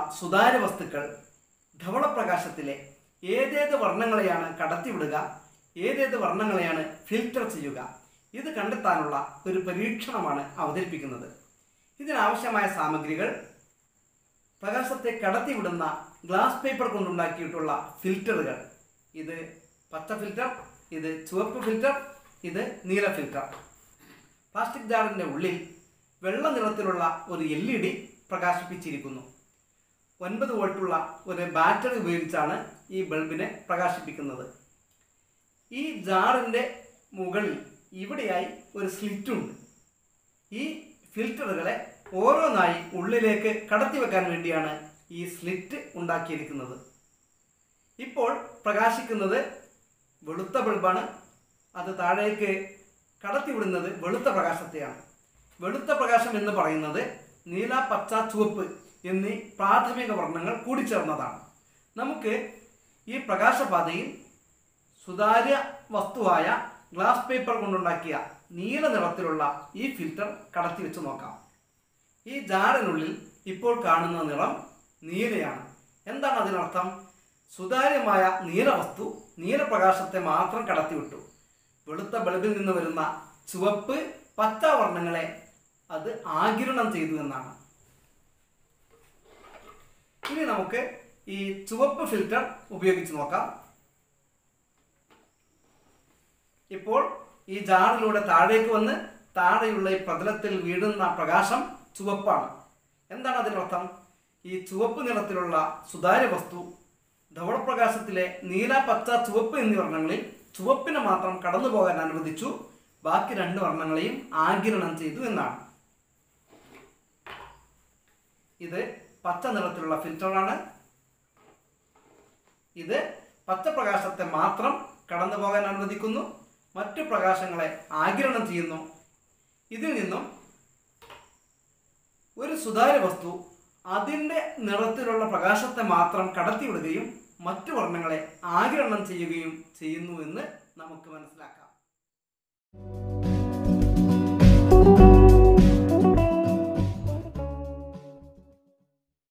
സുതാര്യ വസ്തുക്കൾ ധവളപ്രകാശത്തിലെ ഏതേത് വർണ്ണങ്ങളെയാണ് കടത്തിവിടുക ഏതേത് വർണ്ണങ്ങളെയാണ് ഫിൽറ്റർ ചെയ്യുക ഇത് കണ്ടെത്താനുള്ള ഒരു പരീക്ഷണമാണ് അവതരിപ്പിക്കുന്നത് ഇതിനാവശ്യമായ സാമഗ്രികൾ പ്രകാശത്തെ കടത്തിവിടുന്ന ഗ്ലാസ് പേപ്പർ കൊണ്ടുണ്ടാക്കിയിട്ടുള്ള ഫിൽറ്ററുകൾ ഇത് പച്ച ഫിൽറ്റർ ഇത് ചുവപ്പ് ഫിൽറ്റർ ഇത് നീല ഫിൽറ്റർ പ്ലാസ്റ്റിക് ജാറിൻ്റെ ഉള്ളിൽ വെള്ള നിറത്തിലുള്ള ഒരു എൽ ഇ ഡി പ്രകാശിപ്പിച്ചിരിക്കുന്നു ഒൻപത് വോൾട്ടുള്ള ഒരു ബാറ്ററി ഉപയോഗിച്ചാണ് ഈ ബൾബിനെ പ്രകാശിപ്പിക്കുന്നത് ഈ ജാറിൻ്റെ മുകളിൽ ഇവിടെയായി ഒരു സ്ലിറ്റ് ഉണ്ട് ഈ ഫിൽറ്ററുകളെ ഓരോന്നായി ഉള്ളിലേക്ക് കടത്തി വെക്കാൻ വേണ്ടിയാണ് ഈ സ്ലിറ്റ് ഉണ്ടാക്കിയിരിക്കുന്നത് ഇപ്പോൾ പ്രകാശിക്കുന്നത് വെളുത്ത ബൾബാണ് അത് താഴേക്ക് കടത്തിവിടുന്നത് വെളുത്ത പ്രകാശത്തെയാണ് വെളുത്ത പ്രകാശം എന്ന് പറയുന്നത് നീല പച്ച ചുവപ്പ് എന്നീ പ്രാഥമിക വർണ്ണങ്ങൾ കൂടിച്ചേർന്നതാണ് നമുക്ക് ഈ പ്രകാശപാതയിൽ സുതാര്യ വസ്തുവായ ഗ്ലാസ് പേപ്പർ കൊണ്ടുണ്ടാക്കിയ നീല നിറത്തിലുള്ള ഈ ഫിൽറ്റർ കടത്തി വെച്ച് നോക്കാം ഈ ജാറിനുള്ളിൽ ഇപ്പോൾ കാണുന്ന നിറം നീലയാണ് എന്താണ് അതിനർത്ഥം സുതാര്യമായ നീലവസ്തു നീലപ്രകാശത്തെ മാത്രം കടത്തിവിട്ടു വെളുത്ത ബൾബിൽ നിന്ന് വരുന്ന ചുവപ്പ് പച്ച വർണ്ണങ്ങളെ അത് ആകിരണം ചെയ്തു എന്നാണ് ഇനി നമുക്ക് ഈ ചുവപ്പ് ഫിൽറ്റർ ഉപയോഗിച്ച് നോക്കാം ഇപ്പോൾ ഈ ജാറിലൂടെ താഴേക്ക് വന്ന് താഴെയുള്ള ഈ പ്രതലത്തിൽ വീഴുന്ന പ്രകാശം ചുവപ്പാണ് എന്താണ് അതിനർത്ഥം ഈ ചുവപ്പ് നിറത്തിലുള്ള സുതാര്യ വസ്തു ധവളപ്രകാശത്തിലെ നീല പച്ച ചുവപ്പ് എന്നീ വർണ്ണങ്ങളിൽ ചുവപ്പിനെ മാത്രം കടന്നു പോകാൻ അനുവദിച്ചു ബാക്കി രണ്ട് വർണ്ണങ്ങളെയും ആഗിരണം ചെയ്തു എന്നാണ് ഇത് പച്ച നിറത്തിലുള്ള ഫിൽറ്ററാണ് ഇത് പച്ചപ്രകാശത്തെ മാത്രം കടന്നു പോകാൻ അനുവദിക്കുന്നു മറ്റു പ്രകാശങ്ങളെ ആഗിരണം ചെയ്യുന്നു ഇതിൽ നിന്നും ഒരു സുതാര്യ വസ്തു അതിൻ്റെ നിറത്തിലുള്ള പ്രകാശത്തെ മാത്രം കടത്തിവിടുകയും മറ്റു വർണ്ണങ്ങളെ ആഗിരണം ചെയ്യുകയും ചെയ്യുന്നു എന്ന് നമുക്ക് മനസ്സിലാക്കാം